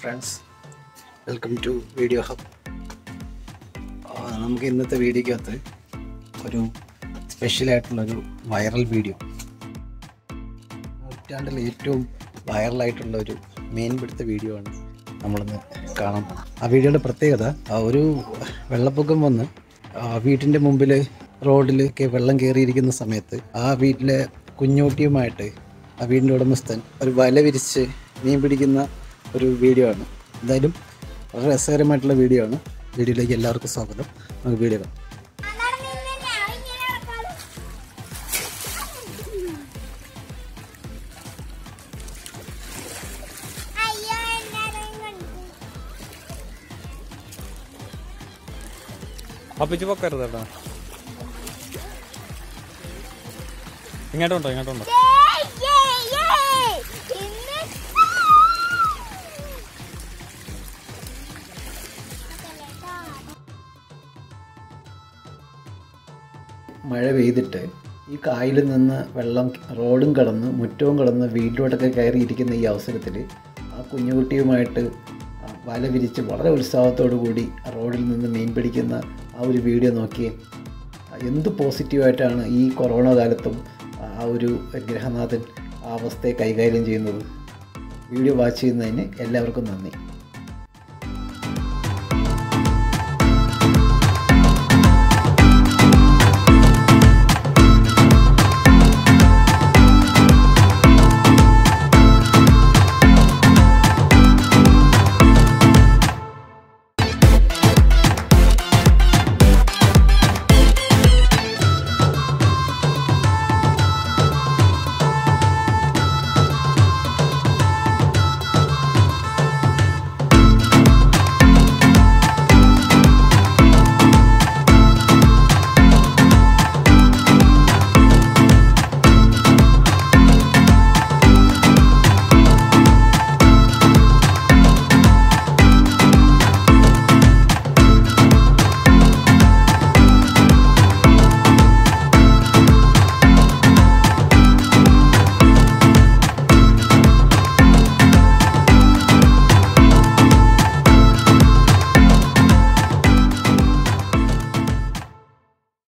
Friends welcome to video hub നമുക്ക് ഇന്നത്തെ വീഡിയോക്കകത്ത് ഒരു സ്പെഷ്യലായിട്ടുള്ളൊരു വൈറൽ വീഡിയോ നൂറ്റാണ്ടിൽ ഏറ്റവും വൈറലായിട്ടുള്ള ഒരു മെയിൻ പിടുത്ത വീഡിയോ ആണ് നമ്മളിന്ന് കാണാൻ പോകുന്നത് ആ വീഡിയോയുടെ പ്രത്യേകത ആ ഒരു വെള്ളപ്പൊക്കം വന്ന് ആ വീട്ടിൻ്റെ മുമ്പിൽ റോഡിൽ ഒക്കെ വെള്ളം കയറിയിരിക്കുന്ന സമയത്ത് ആ വീട്ടിലെ കുഞ്ഞൂട്ടിയുമായിട്ട് ആ വീടിൻ്റെ ഉടമസ്ഥൻ ഒരു വല വിരിച്ച് മീൻ പിടിക്കുന്ന ഒരു വീഡിയോ ആണ് എന്തായാലും വളരെ രസകരമായിട്ടുള്ള വീഡിയോ ആണ് വീഡിയോയിലേക്ക് എല്ലാവർക്കും സ്വാഗതം നമുക്ക് വീഡിയോ കാണാം അയ്യോ എല്ലാരും കണ്ടു അപ്പിച്ച് പൊക്കരുത് കേട്ടോ ഇങ്ങോട്ടുണ്ടോ ഇങ്ങോട്ടുണ്ടോ ഏയ്, ഏയ്, ഏയ്. ഇന്ന് മഴ പെയ്തിട്ട് ഈ കായലിൽ നിന്ന് വെള്ളം റോഡും കടന്ന് മുറ്റവും കടന്ന് വീട്ടിലോട്ടൊക്കെ കയറിയിരിക്കുന്ന ഈ അവസരത്തിൽ ആ കുഞ്ഞുകുട്ടിയുമായിട്ട് ആ വല വിരിച്ച് വളരെ ഉത്സാഹത്തോടു കൂടി ആ റോഡിൽ നിന്ന് മീൻ പിടിക്കുന്ന ആ ഒരു വീഡിയോ നോക്കിയേ ആ എന്ത് പോസിറ്റീവായിട്ടാണ് ഈ കൊറോണ കാലത്തും ആ ഒരു ഗ്രഹനാഥൻ ആ അവസ്ഥയെ കൈകാര്യം ചെയ്യുന്നത് വീഡിയോ വാച്ച് ചെയ്യുന്നതിന് എല്ലാവർക്കും നന്ദി